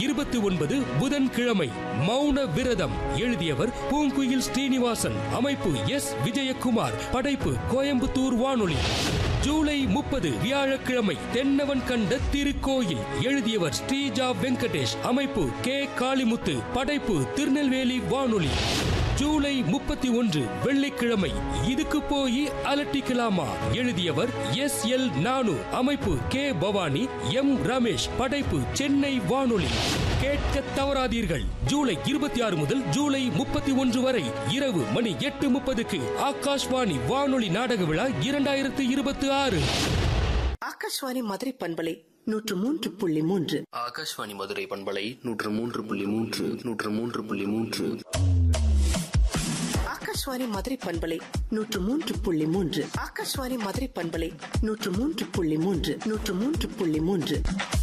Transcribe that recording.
இருபத்தி ஒன்பது புதன்கிழமை மௌன விரதம் எழுதியவர் பூங்குயில் ஸ்ரீனிவாசன் அமைப்பு எஸ் விஜயகுமார் படைப்பு கோயம்புத்தூர் வானொலி ஜூலை முப்பது வியாழக்கிழமை தென்னவன் கண்ட திருக்கோயில் எழுதியவர் ஸ்ரீஜா வெங்கடேஷ் அமைப்பு கே காளிமுத்து படைப்பு திருநெல்வேலி வானொலி ஜூலை முப்பத்தி ஒன்று வெள்ளிக்கிழமை இதுக்கு போய் அலட்டிக்கலாமா எழுதியவர் எஸ் எல் நானு அமைப்பு கே பவானி எம் ரமேஷ் படைப்பு சென்னை வானொலி கேட்க தவறாதீர்கள் ஜூலை இருபத்தி ஆறு முதல் ஜூலை முப்பத்தி ஒன்று வரை இரவு மணி எட்டு முப்பதுக்கு ஆகாஷ்வாணி வானொலி நாடக விழா இரண்டாயிரத்து இருபத்தி ஆறு ஆகாஷ்வாணி மதுரை பண்பலை நூற்று மூன்று புள்ளி மூன்று ஆகாஷ்வாணி மதுரை பண்பலை நூற்று மூன்று புள்ளி மூன்று நூற்று மூன்று புள்ளி மூன்று ஆகாஷ்வாணி மதுரை பண்பலை நூற்று மூன்று புள்ளி மூன்று ஆகாஷ்வாணி மதுரை பண்பலை நூற்று மூன்று புள்ளி மூன்று நூற்று மூன்று புள்ளி மூன்று